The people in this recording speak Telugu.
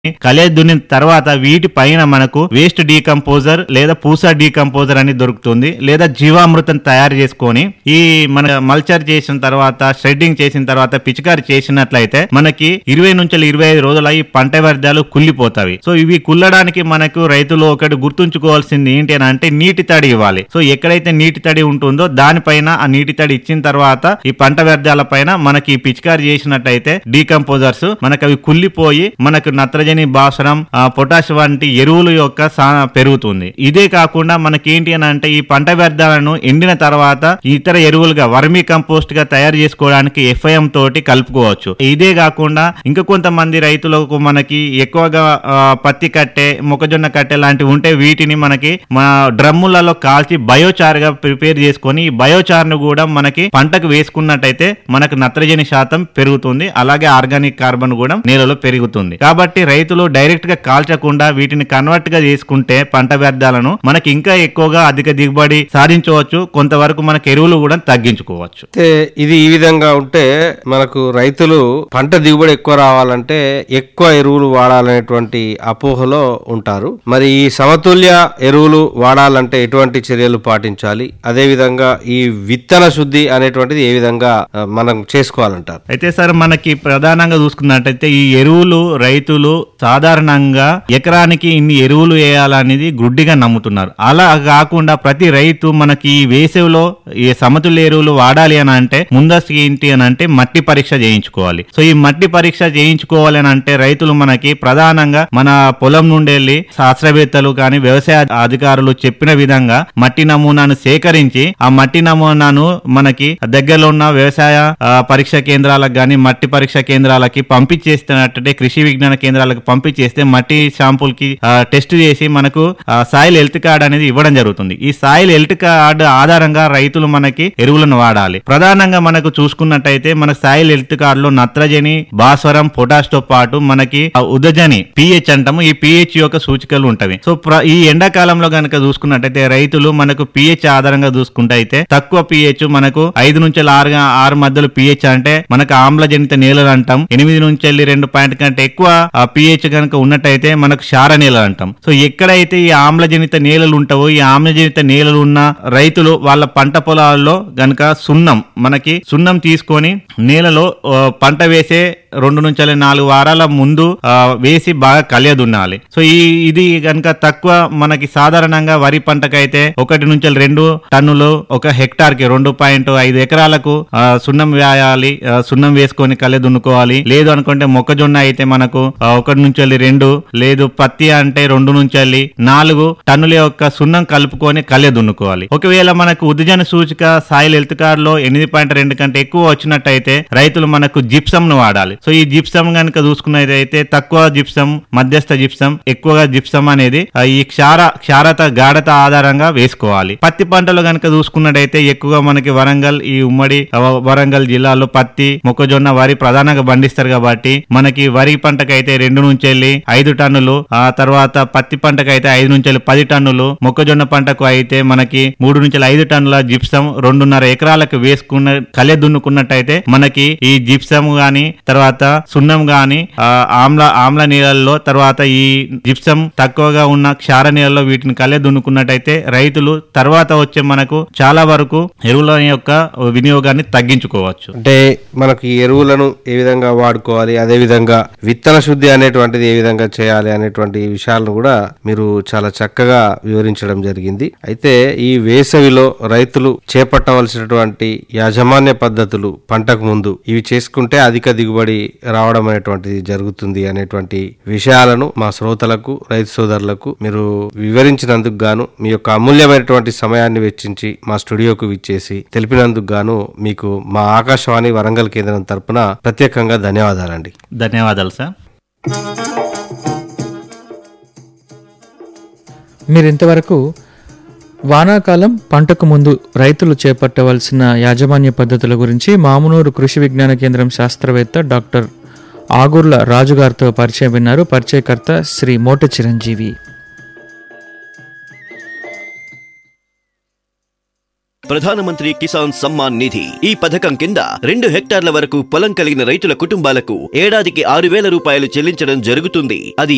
కలే దున్నిన తర్వాత వీటి పైన మనకు వేస్ట్ డీకంపోజర్ లేదా పూసా డీకంపోజర్ అని దొరుకుతుంది లేదా జీవామృతం తయారు చేసుకొని ఈ మన మల్చర్ చేసిన తర్వాత షెడ్డింగ్ చేసిన తర్వాత పిచికారి చేసినట్లయితే మనకి ఇరవై నుంచి ఇరవై ఐదు రోజుల ఈ పంట వ్యర్థాలు కుళ్ళిపోతాయి సో ఇవి కుల్లడానికి మనకు రైతులు ఒకటి గుర్తుంచుకోవాల్సింది ఏంటి అని అంటే నీటి తడి ఇవ్వాలి సో ఎక్కడైతే నీటి తడి ఉంటుందో దానిపైన ఆ నీటి తడి ఇచ్చిన తర్వాత ఈ పంట వ్యర్థాల పైన మనకి పిచికారి చేసినట్టయితే డీకంపోజర్స్ మనకు అవి కుళ్ళిపోయి మనకు నత్రజని భాస్వరం ఆ, పొటాష్ వంటి ఎరువుల యొక్క సా- పెరుగుతుంది ఇదే కాకుండా మనకేంటి అని అంటే ఈ పంట వ్యర్థాలను ఎండిన తర్వాత ఇతర ఎరువులుగా వర్మీ కంపోస్ట్ గా తయారు చేసుకోవడానికి ఎఫ్ఐఎం తోటి కలుపుకోవచ్చు ఇదే కాకుండా ఇంకా కొంతమంది రైతులకు మనకి ఎక్కువగా ఆ, పత్తి కట్టె మొక్కజొన్న కట్టె లాంటివి ఉంటే వీటిని మనకి మన డ్రమ్ములలో కాల్చి బయోచార్ గా ప్రిపేర్ చేసుకొని ఈ బయోచార్ ను కూడా మనకి పంటకు వేసుకున్నట్టయితే మనకు నత్రజని శాతం పెరుగుతుంది అలాగే ఆర్గానిక్ కార్బన్ కూడా నేలలో పెరుగుతుంది కాబట్టి రైతులు డైరెక్ట్ గా కాల్చకుండా వీటిని కన్వర్ట్ గా చేసుకుంటే పంట వ్యర్థాలను మనకి ఇంకా ఎక్కువగా అధిక దిగుబడి సాధించవచ్చు కొంతవరకు మనకు ఎరువులు కూడా తగ్గించుకోవచ్చు అయితే ఇది ఈ విధంగా ఉంటే మనకు రైతులు పంట దిగుబడి ఎక్కువ రావాలంటే ఎక్కువ ఎరువులు వాడాలనేటువంటి అపోహలో ఉంటారు మరి ఈ సమతుల్య ఎరువులు వాడాలంటే ఎటువంటి చర్యలు పాటించాలి అదే విధంగా ఈ విత్తన శుద్ధి అనేటువంటిది ఏ విధంగా ఆ, మనం చేసుకోవాలంటారు అయితే సార్ మనకి ప్రధానంగా చూసుకున్నట్టయితే ఈ ఎరువులు రైతులు సాధారణంగా ఎకరానికి ఇన్ని ఎరువులు వేయాలనేది గుడ్డిగా నమ్ముతున్నారు అలా కాకుండా ప్రతి రైతు మనకి ఈ వేసవిలో ఈ సమతుల్య ఎరువులు వాడాలి అని అంటే ముందస్తు ఏంటి అని అంటే మట్టి పరీక్ష చేయించుకోవాలి సో ఈ మట్టి పరీక్ష చేయించుకోవాలి అని అంటే రైతులు మనకి ప్రధానంగా మన పొలం నుండి వెళ్ళి శాస్త్రవేత్తలు కానీ వ్యవసాయ అధికారులు చెప్పిన విధంగా మట్టి నమూనాను సేకరించి ఆ మట్టి నమూనాను మనకి దగ్గరలో ఉన్న వ్యవసాయ ఆ, పరీక్ష కేంద్రాలకు గాని మట్టి పరీక్ష కేంద్రాలకి పంపించేస్తున్నట్టే కృషి విజ్ఞాన కేంద్రాలకు పంపించేస్తే మట్టి శాంపుల్ కి ఆ, టెస్ట్ చేసి మనకు సాయిల్ హెల్త్ కార్డ్ అనేది ఇవ్వడం జరుగుతుంది ఈ సాయిల్ హెల్త్ కార్డ్ ఆధారంగా రైతులు మనకి ఎరువులను వాడాలి ప్రధానంగా మనకు చూసుకున్నట్టయితే మన సాయిల్ హెల్త్ కార్డ్ లో నత్రజని భాస్వరం పొటాష్ తో పాటు మనకి ఆ ఉదజని పిహెచ్ అంటాము ఈ పిహెచ్ యొక్క సూచికలు ఉంటవి సో ప్ర- ఈ ఎండాకాలంలో గనక చూసుకున్నట్టయితే రైతులు మనకు పిహెచ్ ఆధారంగా చూసుకుంటే అయితే తక్కువ పిహెచ్ మనకు ఐదు నుంచి ఆరు ఆరు మధ్యలో పిహెచ్ అంటే మనకు ఆమ్లజనిత నేలలు అంటాం ఎనిమిది నుంచి వెళ్ళి రెండు పాయింట్ కంటే ఎక్కువ పిహెచ్ కనుక ఉన్నట్టయితే మనకు క్షార నేలలు అంటాం సో ఎక్కడైతే ఈ ఆమ్లజనిత నేలలు ఉంటావో ఈ ఆమ్లజనిత నేలలు ఉన్న రైతులు వాళ్ళ పంట పొలాల్లో గనక సున్నం మనకి సున్నం తీసుకొని నేలలో ఆ, పంట వేసే రెండు నుంచి వెళ్ళి నాలుగు వారాల ముందు ఆ, వేసి బాగా కలియదున్నాలి సో ఈ ఇది కనుక తక్కువ మనకి సాధారణంగా వరి పంటకైతే ఒకటి నుంచి వెళ్ళి రెండు టన్నులు ఒక హెక్టార్ కి రెండు పాయింట్ ఐదు ఎకరాలకు ఆ, సున్నం వేయాలి ఆ, సున్నం వేసుకొని కళ్ళె దున్నుకోవాలి లేదు అనుకుంటే మొక్కజొన్న అయితే మనకు ఆ, ఒకటి నుంచి వెళ్ళి రెండు లేదు పత్తి అంటే రెండు నుంచి వెళ్ళి నాలుగు టన్నుల యొక్క సున్నం కలుపుకొని కళ్ళె దున్నుకోవాలి ఒకవేళ మనకు ఉద్జన సూచిక సాయిల్ హెల్త్ కార్డ్ లో ఎనిమిది పాయింట్ రెండు కంటే ఎక్కువ వచ్చినట్టయితే రైతులు మనకు జిప్సమ్ ను వాడాలి సో ఈ జిప్సమ్ కనుక చూసుకున్నదైతే తక్కువ జిప్సమ్ మధ్యస్థ జిప్సమ్ ఎక్కువగా జిప్సమ్ అనేది ఆ, ఈ క్షార క్షారత గాఢత ఆధారంగా వేసుకోవాలి పత్తి పంటలు కనుక చూసుకున్నట్టయితే ఎక్కువగా మనకి వరంగల్ ఈ ఉమ్మడి ఆ, వరంగల్ జిల్లాలో పత్తి మొక్కజొన్న వరి ప్రధానంగా పండిస్తారు కాబట్టి మనకి వరి పంటకైతే రెండు నుంచి వెళ్ళి ఐదు టన్నులు ఆ తర్వాత పత్తి పంటకైతే ఐదు నుంచి వెళ్ళి పది టన్నులు మొక్కజొన్న పంటకు అయితే మనకి మూడు నుంచి ఐదు టన్నుల జిప్సం రెండున్నర ఎకరాలకు వేసుకున్న కలె దున్నుకున్నట్టయితే మనకి ఈ జిప్సం గాని తర్వాత సున్నం గాని ఆ, ఆమ్ల ఆమ్ల నీళ్ళల్లో తర్వాత ఈ జిప్సం తక్కువగా ఉన్న క్షార నీళ్ళలో వీటిని కలె దున్నుకున్నట్టయితే రైతులు తర్వాత వచ్చే మనకు చాలా వరకు ఎరువుల యొక్క వినియోగాన్ని తగ్గించుకోవచ్చు అంటే మనకు ఈ ఎరువులను ఏ విధంగా వాడుకోవాలి అదే విధంగా విత్తన శుద్ధి అనేటువంటిది ఏ విధంగా చేయాలి అనేటువంటి విషయాలను కూడా మీరు చాలా చక్కగా వివరించడం జరిగింది అయితే ఈ వేసవిలో రైతులు చేపట్టవలసినటువంటి యాజమాన్య పద్ధతులు పంటకు ముందు ఇవి చేసుకుంటే అధిక దిగుబడి రావడం అనేటువంటిది జరుగుతుంది అనేటువంటి విషయాలను మా శ్రోతలకు రైతు సోదరులకు మీరు వివరించినందుకు గాను మీ యొక్క అమూల్యమైనటువంటి సమయాన్ని వెచ్చించి మా స్టూడియోకు విచ్చేసి తెలిపినందుకు గాను మీకు మా ఆకాశవాణి వరంగల్ కేంద్రం తరపున ప్రత్యేకంగా ధన్యవాదాలండి ధన్యవాదాలు సార్ మీరు ఇంతవరకు వానాకాలం పంటకు ముందు రైతులు చేపట్టవలసిన యాజమాన్య పద్ధతుల గురించి మామునూరు కృషి విజ్ఞాన కేంద్రం శాస్త్రవేత్త డాక్టర్ ఆగుర్ల రాజుగారితో పరిచయం విన్నారు పరిచయకర్త శ్రీ మోట చిరంజీవి ప్రధానమంత్రి కిసాన్ సమ్మాన్ నిధి ఈ పథకం కింద రెండు హెక్టార్ల వరకు పొలం కలిగిన రైతుల కుటుంబాలకు ఏడాదికి ఆరు వేల రూపాయలు చెల్లించడం జరుగుతుంది అది